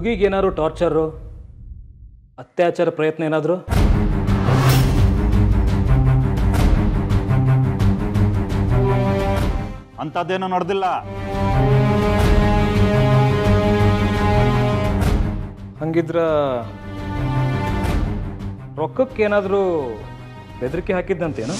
ಹುಡುಗಿಗೆ ಏನಾದ್ರು ಟಾರ್ಚರು ಅತ್ಯಾಚಾರ ಪ್ರಯತ್ನ ಏನಾದರೂ ಅಂಥದ್ದೇನೂ ನಡೆದಿಲ್ಲ ಹಂಗಿದ್ರ ರೊಕ್ಕಕ್ಕೇನಾದರೂ ಬೆದರಿಕೆ ಹಾಕಿದ್ದಂತೇನು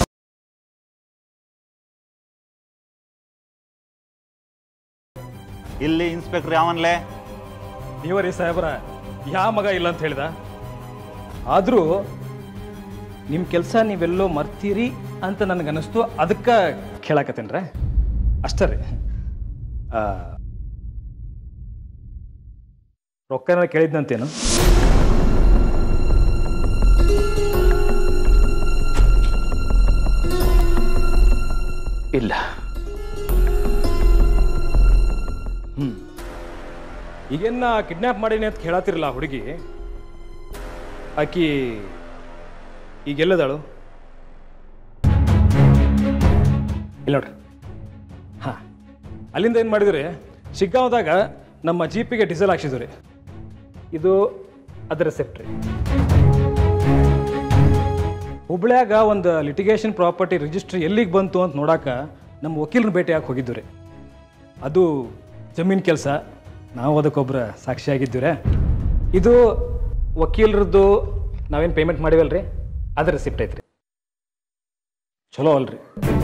ಇಲ್ಲಿ ಇನ್ಸ್ಪೆಕ್ಟರ್ ಯಾವನ್ಲೆ ನೀವರಿ ಸಾಹೇಬ್ರ ಯಾವ ಮಗ ಇಲ್ಲ ಅಂತ ಹೇಳಿದ ಆದರೂ ನಿಮ್ಮ ಕೆಲಸ ನೀವೆಲ್ಲೋ ಮರ್ತೀರಿ ಅಂತ ನನಗನ್ನಿಸ್ತು ಅದಕ್ಕೆ ಕೇಳಾಕತ್ತೇನ್ರೆ ಅಷ್ಟೇ ರೀ ಆ, ರೊಕ್ಕ ಏನಾರ ಕೇಳಿದ್ನಂತೇನು ಇಲ್ಲ ಈಗೇನ ಕಿಡ್ನ್ಯಾಪ್ ಮಾಡೀನಿ ಅಂತ ಕೇಳತ್ತಿರಲ್ಲ ಹುಡುಗಿ ಆಕಿ ಈಗೆಲ್ಲದಾಳು ಇಲ್ಲ ನೋಡ್ರಿ ಹಾಂ ಅಲ್ಲಿಂದ ಏನು ಮಾಡಿದ್ರಿ ಶಿಗ್ಗಾಂವದಾಗ ನಮ್ಮ ಜೀಪಿಗೆ ಡೀಸೆಲ್ ಹಾಕ್ಸಿದ್ವಿ ರೀ ಇದು ಅದರ ರೆಸೆಪ್ಟ್ ರೀ ಹುಬ್ಳ್ಯಾಗ ಒಂದು ಲಿಟಿಗೇಷನ್ ಪ್ರಾಪರ್ಟಿ ರಿಜಿಸ್ಟ್ರಿ ಎಲ್ಲಿಗೆ ಬಂತು ಅಂತ ನೋಡಾಕ ನಮ್ಮ ವಕೀಲರನ್ನ ಭೇಟಿಯಾಗಿ ಹೋಗಿದ್ದು ರೀ ಅದು ಜಮೀನು ಕೆಲಸ ನಾವು ಅದಕ್ಕೊಬ್ರು ಸಾಕ್ಷಿಯಾಗಿದ್ದೀವಿ ರೀ ಇದು ವಕೀಲರದ್ದು ನಾವೇನು ಪೇಮೆಂಟ್ ಮಾಡಿವಲ್ರಿ ಅದ್ರ ರಿಸಿಪ್ಟ್ ಐತ್ರಿ ಚಲೋ ಅಲ್ರಿ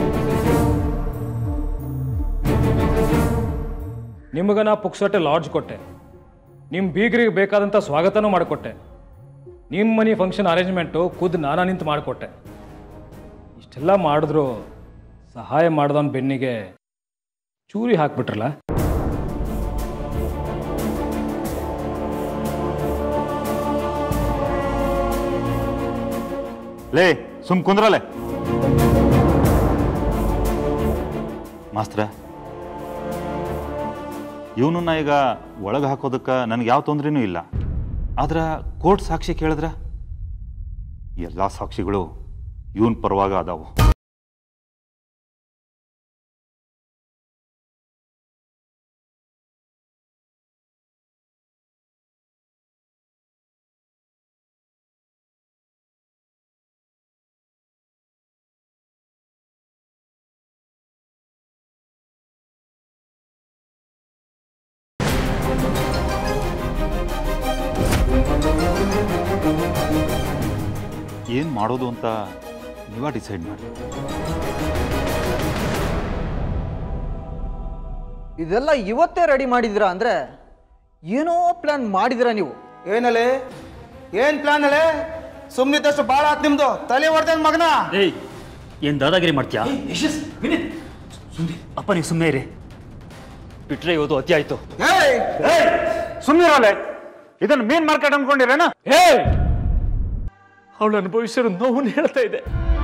ನಿಮಗೆ ನಾ ಪುಕ್ಸಟ್ಟೆ ಲಾಡ್ಜ್ ಕೊಟ್ಟೆ ನಿಮ್ಮ ಬೀಗರಿಗೆ ಬೇಕಾದಂಥ ಸ್ವಾಗತನೂ ಮಾಡಿಕೊಟ್ಟೆ ನಿಮ್ಮ ಮನೆ ಫಂಕ್ಷನ್ ಅರೇಂಜ್ಮೆಂಟು ಖುದ್ದು ನಾನಾ ನಿಂತು ಮಾಡಿಕೊಟ್ಟೆ ಇಷ್ಟೆಲ್ಲ ಮಾಡಿದ್ರು ಸಹಾಯ ಮಾಡ್ದವನ ಬೆನ್ನಿಗೆ ಚೂರಿ ಹಾಕ್ಬಿಟ್ರಲ್ಲ ಲೇ ಸುಮ್ ಕುಂದ್ರಲೆ ಮಾಸ್ತ್ರ ಇವನನ್ನ ಈಗ ಒಳಗೆ ಹಾಕೋದಕ್ಕೆ ನನಗೆ ಯಾವ ತೊಂದ್ರೆನೂ ಇಲ್ಲ ಆದ್ರೆ ಕೋರ್ಟ್ ಸಾಕ್ಷಿ ಕೇಳಿದ್ರ ಎಲ್ಲ ಸಾಕ್ಷಿಗಳು ಇವನ್ ಪರವಾಗ ಅದಾವು ಏನು ಮಾಡೋದು ಅಂತ ನೀವ ಡಿಸೈಡ್ ಮಾಡಿ ಇದೆಲ್ಲ ಇವತ್ತೇ ರೆಡಿ ಮಾಡಿದಿರಾ ಅಂದ್ರೆ ಏನೋ ಪ್ಲಾನ್ ಮಾಡಿದಿರಾ ನೀವು ಏನಲೆ ಏನ್ ಪ್ಲಾನ್ ಅಲೆ ಸುಮ್ಮನಿದ್ದಷ್ಟು ಭಾಳ ಆತ್ ನಿಮ್ದು ತಲೆ ಹೊಡ್ದೇನ್ ಮಗನ ಏಯ್ ಏನ್ ದಾದಾಗಿರಿ ಮಾಡ್ತೀಯಾ ಸುಮ್ಮನೆ ಅಪ್ಪ ನೀವು ಸುಮ್ಮನೆ ಇರಿ ಬಿಟ್ರೆ ಇವತ್ತು ಅತಿ ಆಯ್ತು ಏಯ್ ಸುಮ್ಮನಿರಲೆ ಇದನ್ನ ಮೀನ್ ಮಾರ್ಕೆಟ್ ಅನ್ಕೊಂಡಿರೇನ ಹೇ ಅವಳು ಅನುಭವಿಸಿರೋ ನೋವನ್ನು ಹೇಳ್ತಾ ಇದೆ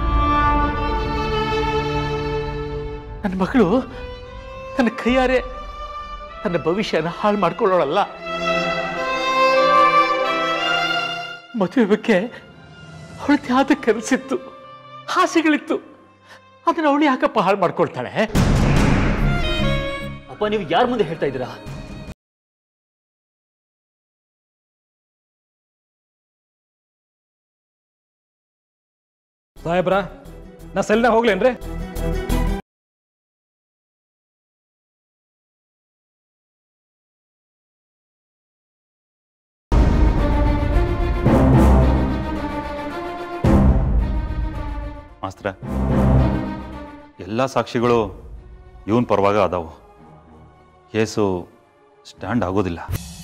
ನನ್ನ ಮಗಳು ನನ್ನ ಕೈಯಾರೆ ನನ್ನ ಭವಿಷ್ಯನ ಹಾಳು ಮಾಡ್ಕೊಳ್ಳೋಳಲ್ಲ ಮದುವೆ ಬಗ್ಗೆ ಅವಳ ತ್ಯಾದ ಕನಸಿತ್ತು ಆಸೆಗಳಿತ್ತು ಅದನ್ನ ಅವಳು ಯಾಕಪ್ಪ ಹಾಳು ಮಾಡ್ಕೊಳ್ತಾಳೆ ಅಪ್ಪ ನೀವು ಯಾರ ಮುಂದೆ ಹೇಳ್ತಾ ಇದ್ದೀರಾ ಸಾಹೇಬ್ರ ನಾ ಸೆಲ್ನ ಹೋಗ್ಲೇನ್ರಿ ಮಾಸ್ತ್ರ ಎಲ್ಲ ಸಾಕ್ಷಿಗಳು ಇವನ್ ಪರವಾಗ ಅದಾವು ಕೇಸು ಸ್ಟ್ಯಾಂಡ್ ಆಗೋದಿಲ್ಲ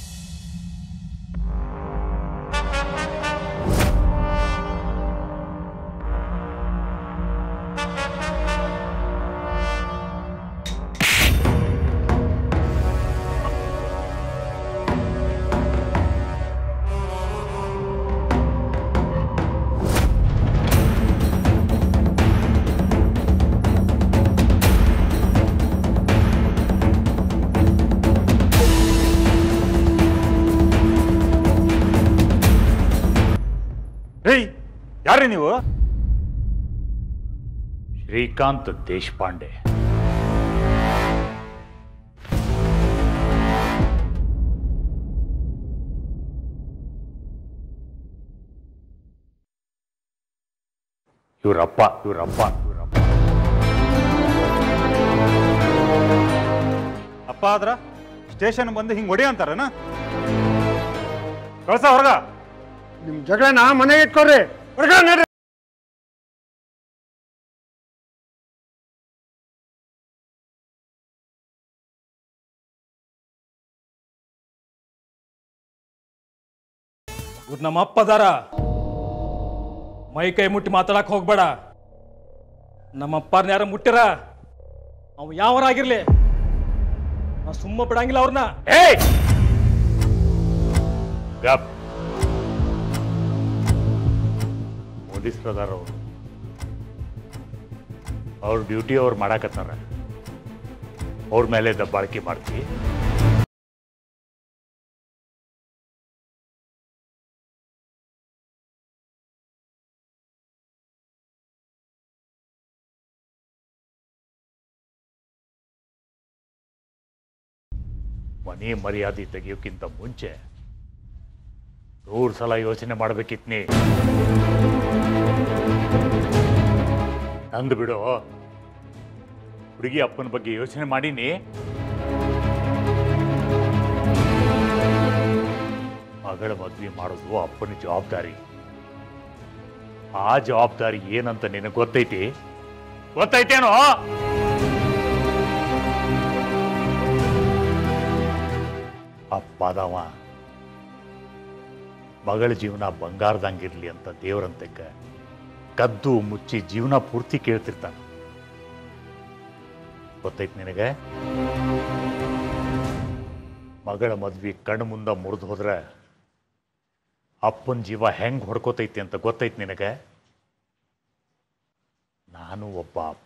ಏಯ್ ಯಾರೇ ನೀವು ಶ್ರೀಕಾಂತ್ ದೇಶಪಾಂಡೆ ಇವರಪ್ಪ ಇವರಪ್ಪ ಇವರಪ್ಪ ಅಪ್ಪ ಆದ್ರ ಸ್ಟೇಷನ್ ಬಂದು ಹಿಂಗೆ ಹೊಡಿ ಅಂತಾರನ ಕಳ್ಸ ಹೊರಗ ನಿಮ್ ಜಗಳನ ಮನೆಗೆ ಇಟ್ಕೊಡ್ರಿ ಹೊರಗಡೆ ನಡ್ರಿ ಇವ್ರು ನಮ್ಮ ಅಪ್ಪ ಅದಾರ ಮೈ ಕೈ ಮುಟ್ಟಿ ಮಾತಾಡಕ್ ಹೋಗ್ಬೇಡ ನಮ್ಮ ಅಪ್ಪರ್ನ ಯಾರ ಮುಟ್ಟಿರ ಅವ್ ಯಾವರಾಗಿರ್ಲಿ ನಾ ಸುಮ್ಮ ಬಿಡಂಗಿಲ್ಲ ಅವ್ರನ್ನ ಏಯ್ ಗಪ್ ಪೊಲೀಸ್ರದಾರ ಅವರು ಅವ್ರ ಡ್ಯೂಟಿ ಅವ್ರು ಮಾಡಾಕತ್ತಾರ ಅವ್ರ ಮೇಲೆ ದಬ್ಬಾಳಿಕೆ ಮಾಡ್ತಿ ಮನೆ ಮರ್ಯಾದೆ ತೆಗಿಯೋಕ್ಕಿಂತ ಮುಂಚೆ ನೂರು ಸಲ ಯೋಚನೆ ಮಾಡ್ಬೇಕಿತ್ ನೀ ನಂದು ಬಿಡು ಹುಡುಗಿ ಅಪ್ಪನ ಬಗ್ಗೆ ಯೋಚನೆ ಮಾಡೀನಿ ಮಗಳ ಮದ್ವೆ ಮಾಡೋದು ಅಪ್ಪನ ಜವಾಬ್ದಾರಿ ಆ ಜವಾಬ್ದಾರಿ ಏನಂತ ನಿನಗೆ ಗೊತ್ತೈತಿ ಗೊತ್ತೈತೇನೋ ಅಪ್ಪದವ ಮಗಳ ಜೀವನ ಬಂಗಾರದಂಗಿರ್ಲಿ ಅಂತ ದೇವರಂತಕ್ಕ ಕದ್ದು ಮುಚ್ಚಿ ಜೀವನ ಪೂರ್ತಿ ಕೇಳ್ತಿರ್ತಾನೆ ಗೊತ್ತೈತಿ ನಿನಗೆ ಮಗಳ ಮದ್ವಿ ಕಣ್ಣು ಮುಂದೆ ಮುರಿದು ಹೋದ್ರೆ ಅಪ್ಪನ ಜೀವ ಹೆಂಗ್ ಹೊಡ್ಕೋತೈತಿ ಅಂತ ಗೊತ್ತೈತಿ ನಿನಗೆ ನಾನು ಒಬ್ಬ ಅಪ್ಪ.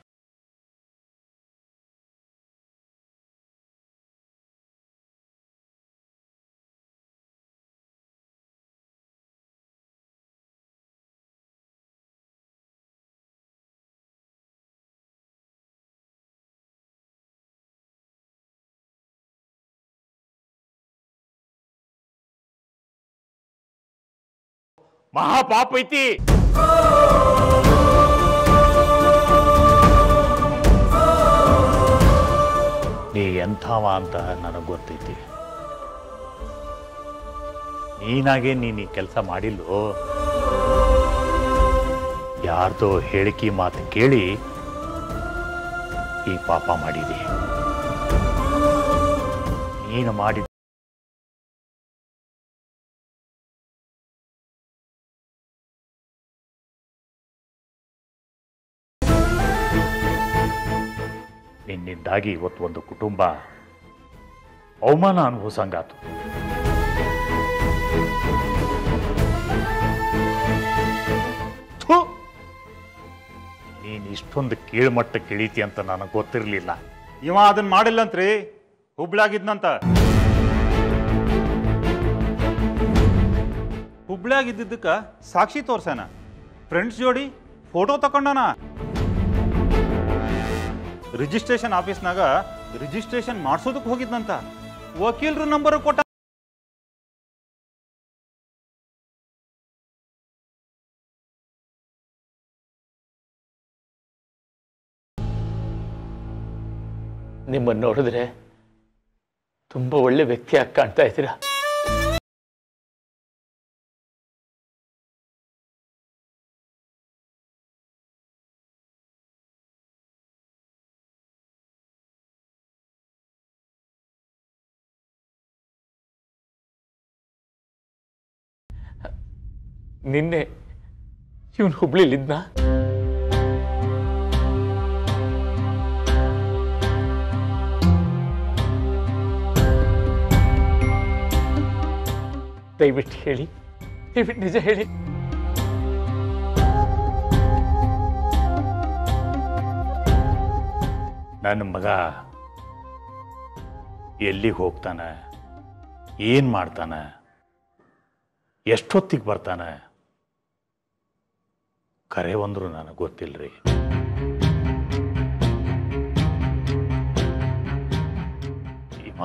ಮಹಾಪಾಪ ಐತಿ ನೀ ಎಂಥವ ಅಂತ ನನಗೆ ಗೊತ್ತೈತಿ ನೀನಾಗೆ ನೀನು ಈ ಕೆಲಸ ಮಾಡಿಲ್ಲೋ ಯಾರ್ದೋ ಹೇಳಿಕೆ ಮಾತು ಕೇಳಿ ಈ ಪಾಪ ಮಾಡಿದೆ ನೀನು ಮಾಡಿದ ನಿನ್ನಿಂದಾಗಿ ಇವತ್ತು ಒಂದು ಕುಟುಂಬ ಅವಮಾನ ಅನುಭವಿಸಂಗಾತು ಥು! ನೀನ್ ಇಷ್ಟೊಂದು ಕೀಳ್ಮಟ್ಟಕ್ಕೆ ಇಳೀತಿ ಅಂತ ನನಗೆ ಗೊತ್ತಿರಲಿಲ್ಲ ಇವ ಅದನ್ನ ಮಾಡಿಲ್ಲಂತ್ರಿ ಹುಬ್ಳ್ಯಾಗಿದ್ನಂತ ಹುಬ್ಳ್ಯಾಗಿದ್ದಕ್ಕ ಸಾಕ್ಷಿ ತೋರ್ಸಾನ ಫ್ರೆಂಡ್ಸ್ ಜೋಡಿ ಫೋಟೋ ತಕೊಂಡಾನ ರಿಜಿಸ್ಟ್ರೇಷನ್ ಆಫೀಸ್ನಾಗ ರಿಜಿಸ್ಟ್ರೇಷನ್ ಮಾಡ್ಸೋದಕ್ಕೆ ಹೋಗಿದ್ನಂತ ವಕೀಲರ ನಂಬರ್ ಕೊಟ್ಟ ನಿಮ್ಮನ್ನು ನೋಡಿದ್ರೆ ತುಂಬ ಒಳ್ಳೆ ವ್ಯಕ್ತಿಯಾಗಿ ಕಾಣ್ತಾ ಇದ್ದೀರಾ ನಿನ್ನೆ ಇವನು ಹುಬ್ಳಿಲಿದ್ನ ದಯವಿಟ್ಟು ಹೇಳಿ ದಯವಿಟ್ಟು ನಿಜ ಹೇಳಿ ನನ್ನ ಮಗ ಎಲ್ಲಿಗೆ ಹೋಗ್ತಾನೆ ಏನು ಮಾಡ್ತಾನೆ ಎಷ್ಟೊತ್ತಿಗೆ ಬರ್ತಾನೆ ಕರೆ ಒಂದ್ರು ನನಗೆ ಗೊತ್ತಿಲ್ಲರಿ ಇವ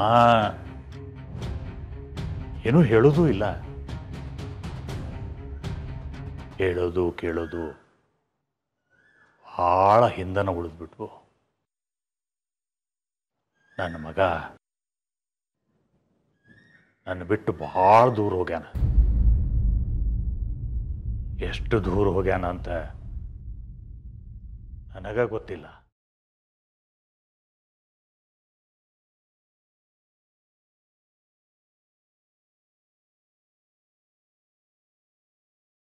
ಏನೂ ಹೇಳೋದೂ ಇಲ್ಲ ಹೇಳೋದು ಕೇಳೋದು ಭಾಳ ಹಿಂದನ ಉಳಿದ್ಬಿಟ್ವು ನನ್ನ ಮಗ ನನ್ನ ಬಿಟ್ಟು ಭಾಳ ದೂರ ಹೋಗ್ಯಾನ ಎಷ್ಟು ದೂರ ಹೋಗ್ಯಾನ ಅಂತ ನನಗ ಗೊತ್ತಿಲ್ಲ